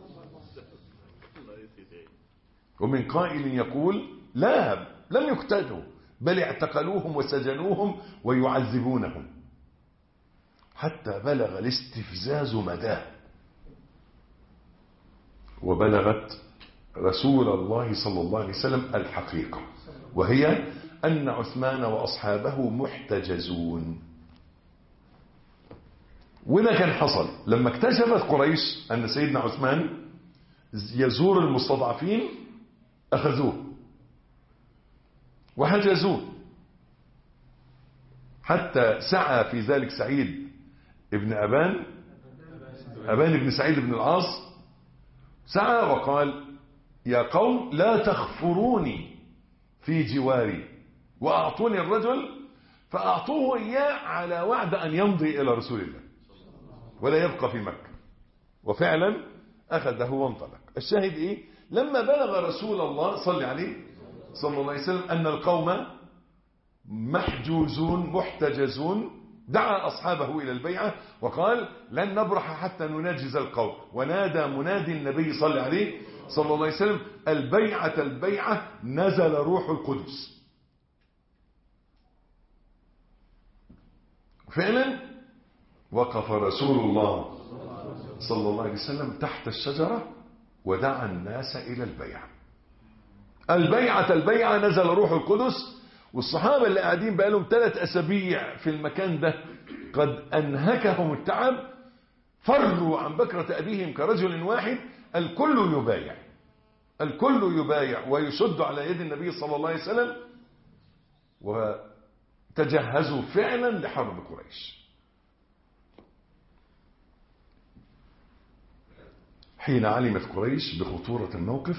ومن قائل يقول لا لم يقتلوا بل اعتقلوهم وسجنوهم ويعذبونهم حتى بلغ الاستفزاز مداه وبلغت رسول الله صلى الله عليه وسلم الحقيقة وهي أن عثمان وأصحابه محتجزون وده كان حصل لما اكتشفت قريش أن سيدنا عثمان يزور المستضعفين أخذوه وحجزوه حتى سعى في ذلك سعيد ابن أبان أبان بن سعيد بن العاص سعى وقال يا قوم لا تخفروني في جواري وأعطوني الرجل فأعطوه إياه على وعد أن يمضي إلى رسول الله ولا يبقى في مكة وفعلا أخذه وانطلق الشاهد إيه لما بلغ رسول الله صلى عليه صلى الله عليه وسلم أن القوم محجوزون محتجزون دعا أصحابه إلى البيعة وقال لن نبرح حتى نناجز القوم ونادى منادي النبي صلى عليه صلى الله عليه وسلم البيعة البيعة نزل روح القدس فعلا وقف رسول الله صلى الله عليه وسلم تحت الشجرة ودعا الناس إلى البيعة البيعة البيعة نزل روح القدس والصحابة اللي قاعدين بقالهم ثلاث أسابيع في المكان ده قد أنهكهم التعب فروا عن بكرة أبيهم كرجل واحد الكل يبايع الكل يبايع ويشد على يد النبي صلى الله عليه وسلم وتجهزوا فعلا لحرب قريش حين علمت قريش بخطورة الموقف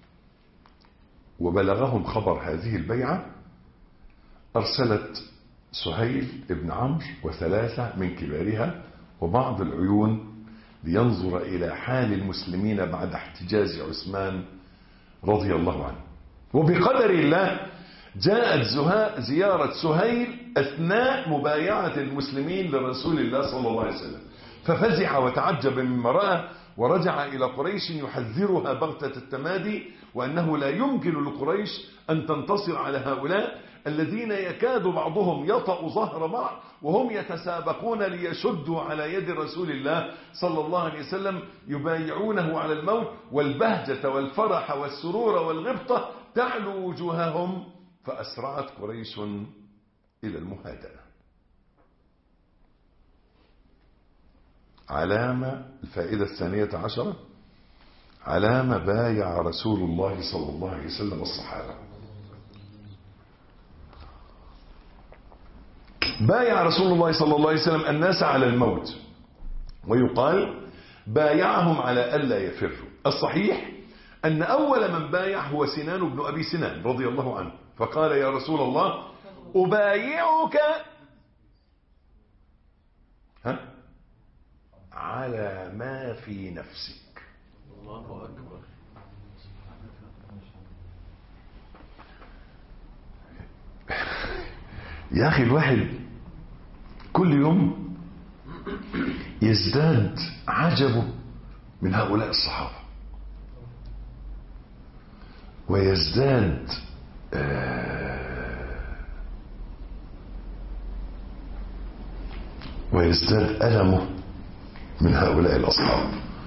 وبلغهم خبر هذه البيعة أرسلت سهيل بن عمرو وثلاثة من كبارها وبعض العيون لينظر إلى حال المسلمين بعد احتجاز عثمان رضي الله عنه وبقدر الله جاءت زيارة سهيل أثناء مبايعة المسلمين لرسول الله صلى الله عليه وسلم ففزع وتعجب مما رأى ورجع إلى قريش يحذرها بغتة التمادي وأنه لا يمكن لقريش أن تنتصر على هؤلاء الذين يكاد بعضهم يطأ ظهر بعض وهم يتسابقون ليشدوا على يد رسول الله صلى الله عليه وسلم يبايعونه على الموت والبهجة والفرح والسرور والغبطة تعلو وجوههم فأسرعت قريش إلى المهادنة علامة الفائدة الثانية عشرة علامة بايع رسول الله صلى الله عليه وسلم الصحابة بايع رسول الله صلى الله عليه وسلم الناس على الموت ويقال بايعهم على ألا يفروا الصحيح أن أول من بايع هو سنان بن أبي سنان رضي الله عنه فقال يا رسول الله أبايعك ها على ما في نفسك الله أكبر يا أخي الواحد كل يوم يزداد عجبه من هؤلاء الصحابة ويزداد آه ويزداد ألمه من هؤلاء الأصحاب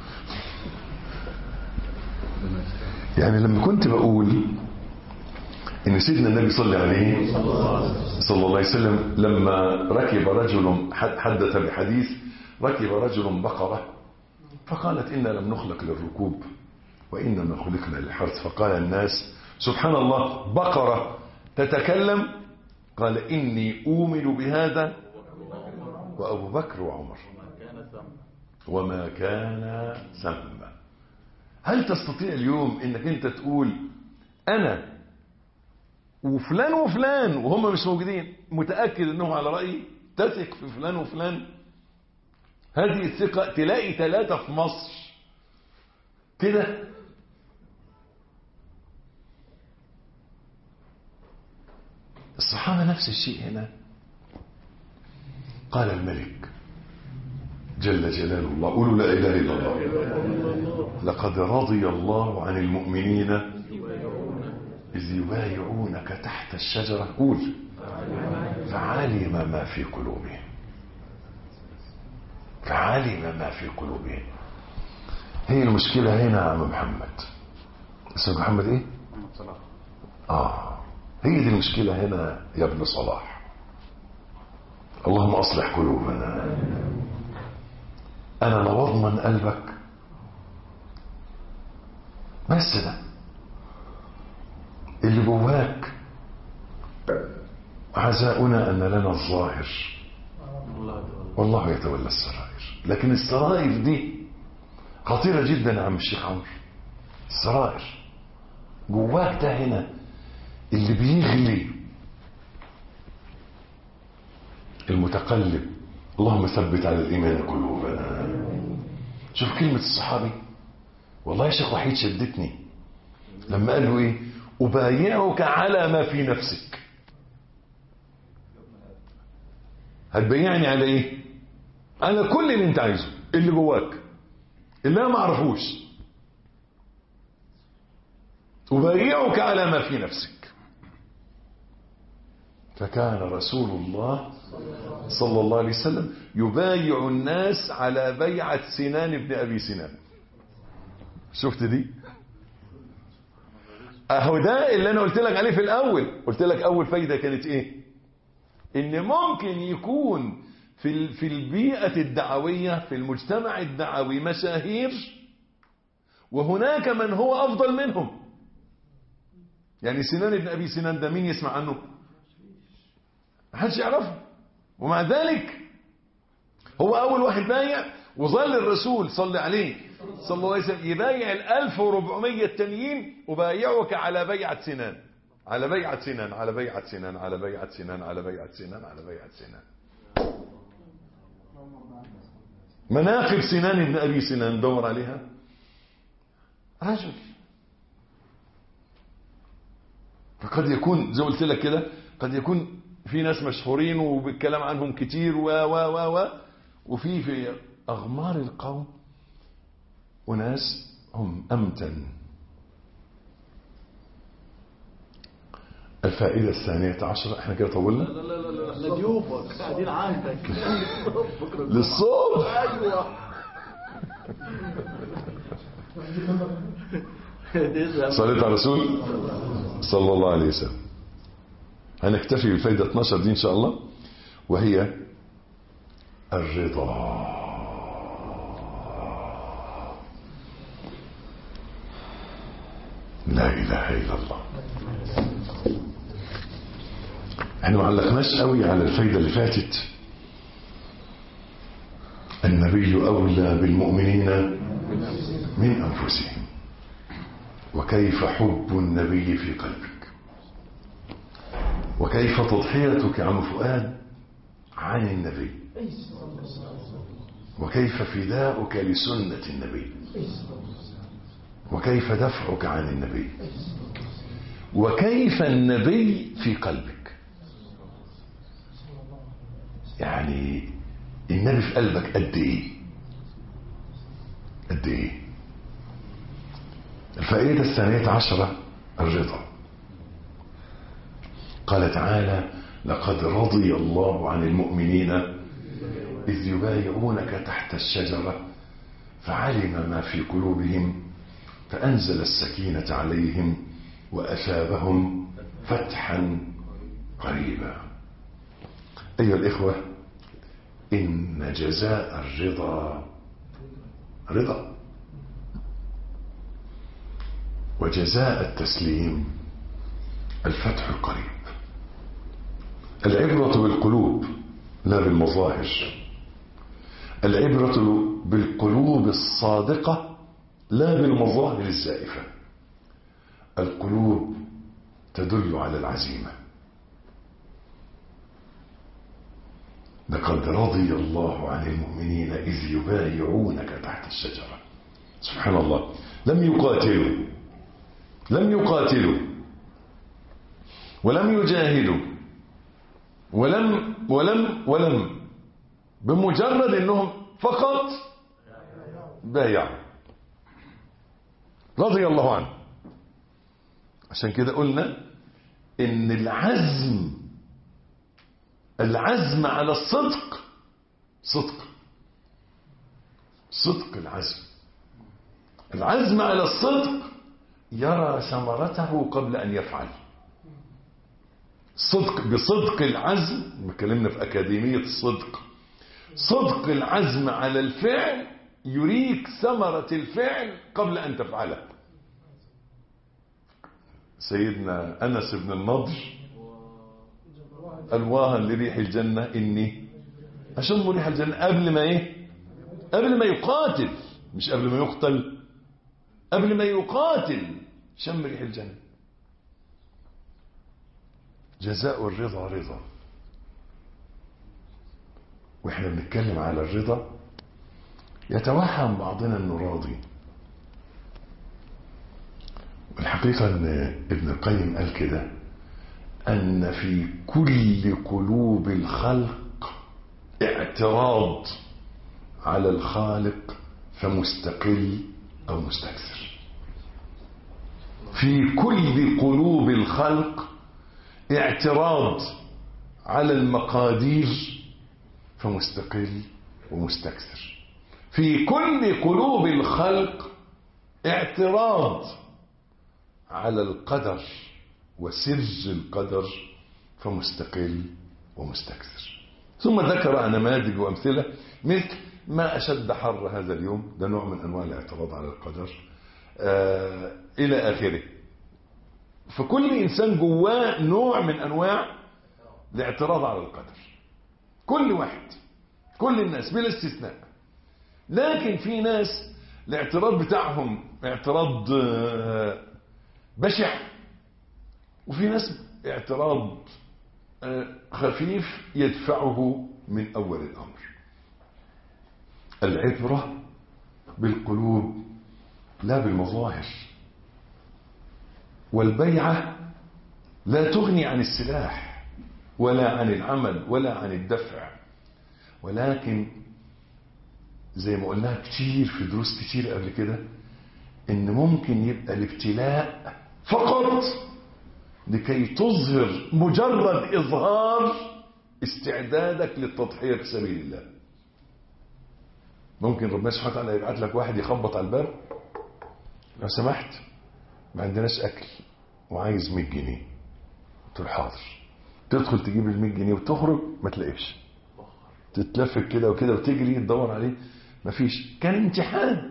يعني لما كنت بقول ان سيدنا النبي صلى عليه صلى الله عليه وسلم لما ركب رجل حدث بحديث ركب رجل بقرة فقالت إنا لم نخلق للركوب وإنما خلقنا للحرث فقال الناس سبحان الله بقرة تتكلم قال إني أؤمن بهذا وأبو بكر وعمر وما كان سما هل تستطيع اليوم انك انت تقول انا وفلان وفلان وهم مش موجودين متأكد انهم على رأيي تثق في فلان وفلان هذه الثقة تلاقي ثلاثة في مصر كده الصحابة نفس الشيء هنا قال الملك جل جلال الله قولوا لا إله إلا الله لقد رضي الله عن المؤمنين إذ يبايعونك تحت الشجرة قول فعلم ما في قلوبهم فعلم ما في قلوبهم هي المشكلة هنا يا عم محمد اسمه محمد ايه اه هي دي المشكلة هنا يا ابن صلاح اللهم اصلح قلوبنا انا لا اضمن قلبك بس ده اللي جواك عزاؤنا ان لنا الظاهر والله يتولى السرائر لكن السرائر دي خطيرة جدا يا عم الشيخ عمرو السرائر جواك ده هنا اللي بيغلي المتقلب اللهم ثبت على الإيمان قلوبنا شوف كلمة الصحابي والله يا شيخ وحيد شدتني لما قال له ايه أبايعك على ما في نفسك هتبيعني على ايه على كل اللي انت عايزه اللي جواك اللي انا ما اعرفوش أبايعك على ما في نفسك فكان رسول الله صلى الله عليه وسلم يبايع الناس على بيعة سنان بن أبي سنان شفت دي اهو ده اللي انا قلت لك عليه في الاول قلت لك اول فايدة كانت ايه ان ممكن يكون في ال- في البيئة الدعوية في المجتمع الدعوي مشاهير وهناك من هو افضل منهم يعني سنان بن ابي سنان ده مين يسمع عنه محدش يعرفه ومع ذلك هو اول واحد بايع وظل الرسول صلى عليه صلى الله عليه وسلم يبايع ال 1400 التانيين وبايعك على بيعة سنان على بيعة سنان على بيعة سنان على بيعة سنان على بيعة سنان على بيعة سنان مناقب سنان بن ابي سنان دور عليها رجل فقد يكون زي ما قلت لك كده قد يكون في ناس مشهورين وبالكلام عنهم كتير و و و و وفي في اغمار القوم وناس هم امتن الفائدة الثانية عشرة احنا كده طولنا لا لا لا لا احنا ضيوفك قاعدين عندك بكره للصبح ايوه تزهق. صليت على الرسول صلى الله عليه وسلم هنكتفي بالفايدة 12 دي إن شاء الله وهي الرضا لا إله إلا الله احنا ما علقناش قوي على الفايدة اللي فاتت النبي أولى بالمؤمنين من أنفسهم وكيف حب النبي في قلبك وكيف تضحيتك عن فؤاد عن النبي وكيف فداؤك لسنة النبي وكيف دفعك عن النبي وكيف النبي في قلبك يعني النبي في قلبك قد ايه قد ايه الفائدة الثانية عشرة الرضا قال تعالى لقد رضي الله عن المؤمنين إذ يبايعونك تحت الشجرة فعلم ما في قلوبهم فأنزل السكينة عليهم وأثابهم فتحا قريبا أيها الإخوة إن جزاء الرضا رضا وجزاء التسليم الفتح القريب العبرة بالقلوب لا بالمظاهر العبرة بالقلوب الصادقة لا بالمظاهر الزائفة القلوب تدل على العزيمة لقد رضي الله عن المؤمنين إذ يبايعونك تحت الشجرة سبحان الله لم يقاتلوا لم يقاتلوا ولم يجاهدوا ولم ولم ولم بمجرد انهم فقط بايعوا رضي الله عنه عشان كده قلنا ان العزم العزم على الصدق صدق صدق العزم العزم على الصدق يرى ثمرته قبل أن يفعل صدق بصدق العزم اتكلمنا في أكاديمية الصدق صدق العزم على الفعل يريك ثمرة الفعل قبل أن تفعله سيدنا أنس بن النضر ألواها لريح الجنة إني أشم ريح الجنة قبل ما إيه قبل ما يقاتل مش قبل ما يقتل قبل ما يقاتل شم ريح الجنة جزاء الرضا رضا واحنا بنتكلم على الرضا يتوهم بعضنا انه راضي والحقيقة ان ابن القيم قال كده ان في كل قلوب الخلق اعتراض على الخالق فمستقل او مستكثر في كل قلوب الخلق اعتراض على المقادير فمستقل ومستكثر في كل قلوب الخلق اعتراض على القدر وسرج القدر فمستقل ومستكثر ثم ذكر نماذج وأمثلة مثل ما أشد حر هذا اليوم ده نوع من أنواع الاعتراض على القدر آه إلى آخره فكل إنسان جواه نوع من أنواع الاعتراض على القدر كل واحد كل الناس بلا استثناء لكن في ناس الاعتراض بتاعهم اعتراض آه، بشع وفي ناس اعتراض آه، خفيف يدفعه من أول الأمر العبرة بالقلوب لا بالمظاهر والبيعة لا تغني عن السلاح ولا عن العمل ولا عن الدفع ولكن زي ما قلناها كتير في دروس كتير قبل كده ان ممكن يبقى الابتلاء فقط لكي تظهر مجرد اظهار استعدادك للتضحية في سبيل الله ممكن ربنا سبحانه وتعالى يبعت لك واحد يخبط على الباب لو سمحت ما عندناش اكل وعايز 100 جنيه قلت له حاضر تدخل تجيب ال 100 جنيه وتخرج ما تلاقيش تتلفت كده وكده وتجري تدور عليه مفيش كان امتحان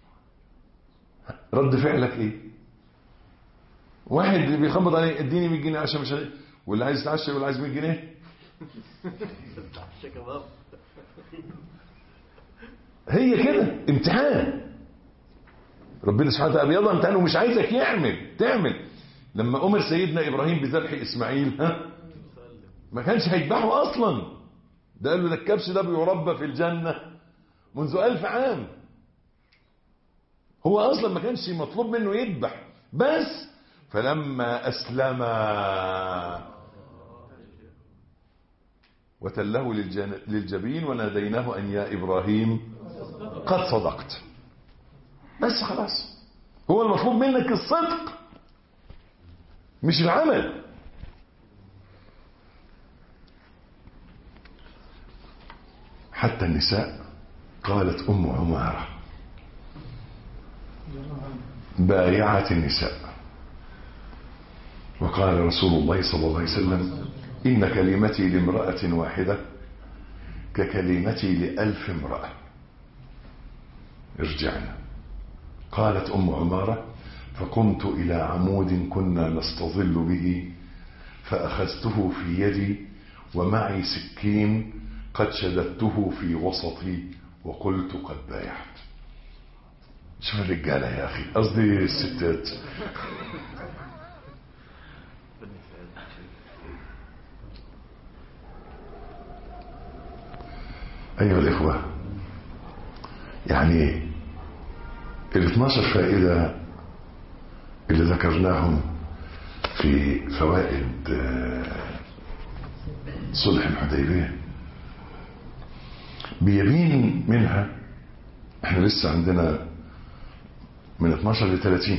رد فعلك ايه واحد اللي بيخبط عليه اديني 100 جنيه عشان مش هلاقي. واللي عايز يتعشى واللي عايز 100 جنيه كباب هي كده امتحان ربنا سبحانه وتعالى بيضع امتحان ومش عايزك يعمل تعمل لما امر سيدنا ابراهيم بذبح اسماعيل ها ما كانش هيذبحه اصلا ده قال له ده الكبش ده بيربى في الجنه منذ ألف عام هو اصلا ما كانش مطلوب منه يذبح بس فلما اسلم وتله للجن- للجبين وناديناه ان يا ابراهيم قد صدقت بس خلاص هو المطلوب منك الصدق مش العمل حتى النساء قالت ام عماره بايعت النساء وقال رسول الله صلى الله عليه وسلم إن كلمتي لامرأة واحدة ككلمتي لألف امرأة ارجعنا قالت أم عمارة فقمت إلى عمود كنا نستظل به فأخذته في يدي ومعي سكين قد شددته في وسطي وقلت قد بايعت شوف الرجالة يا أخي قصدي الستات أيها الإخوة يعني ال 12 فائدة اللي ذكرناهم في فوائد آه، صلح الحديبية بيبين منها احنا لسه عندنا من 12 ل 30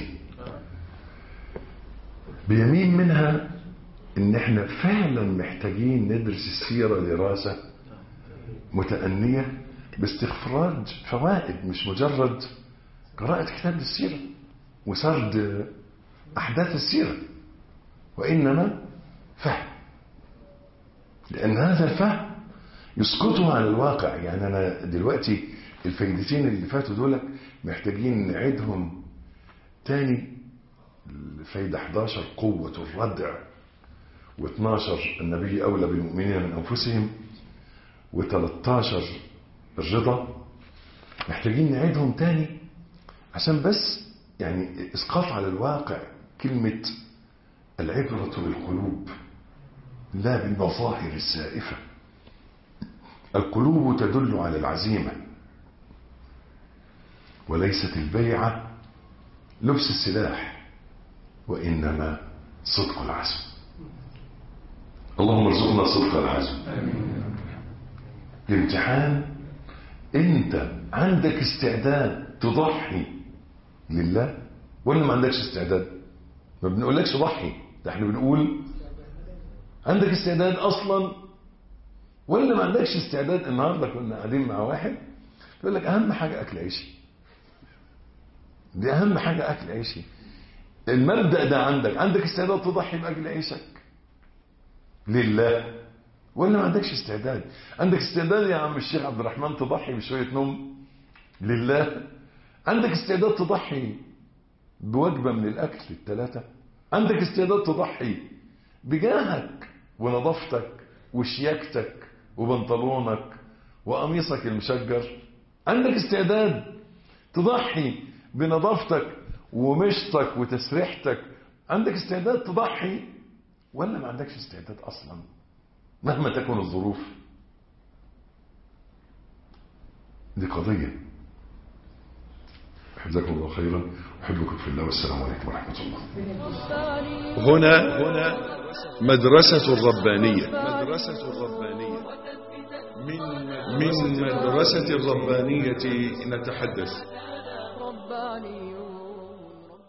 بيمين منها ان احنا فعلا محتاجين ندرس السيرة دراسة متأنية باستخراج فوائد مش مجرد قراءة كتاب السيرة وسرد أحداث السيرة وإنما فهم لأن هذا الفهم يسقطه عن الواقع يعني أنا دلوقتي الفايدتين اللي فاتوا دول محتاجين نعيدهم تاني الفايدة 11 قوة الردع و12 النبي أولى بالمؤمنين من أنفسهم و13 الرضا محتاجين نعيدهم تاني عشان بس يعني اسقاط على الواقع كلمة العبرة بالقلوب لا بالمظاهر الزائفة القلوب تدل على العزيمة وليست البيعة لبس السلاح وإنما صدق العزم اللهم ارزقنا صدق العزم الامتحان انت عندك استعداد تضحي لله ولا ما عندكش استعداد ما بنقولكش ضحي ده احنا بنقول عندك استعداد اصلا ولا ما عندكش استعداد النهارده كنا قاعدين مع واحد يقول لك اهم حاجه اكل عيشي دي اهم حاجه اكل عيشي المبدأ ده عندك عندك استعداد تضحي بأجل عيشك لله ولا ما عندكش استعداد عندك استعداد يا عم الشيخ عبد الرحمن تضحي بشوية نوم لله عندك استعداد تضحي بوجبة من الأكل الثلاثة عندك استعداد تضحي بجاهك ونظافتك وشياكتك وبنطلونك وقميصك المشجر عندك استعداد تضحي بنظافتك ومشطك وتسريحتك عندك استعداد تضحي ولا ما عندكش استعداد اصلا مهما تكن الظروف دي قضية جزاكم الله خيرا أحبكم في الله والسلام عليكم ورحمة الله هنا هنا مدرسة الربانية مدرسة الربانية من من مدرسة الربانية نتحدث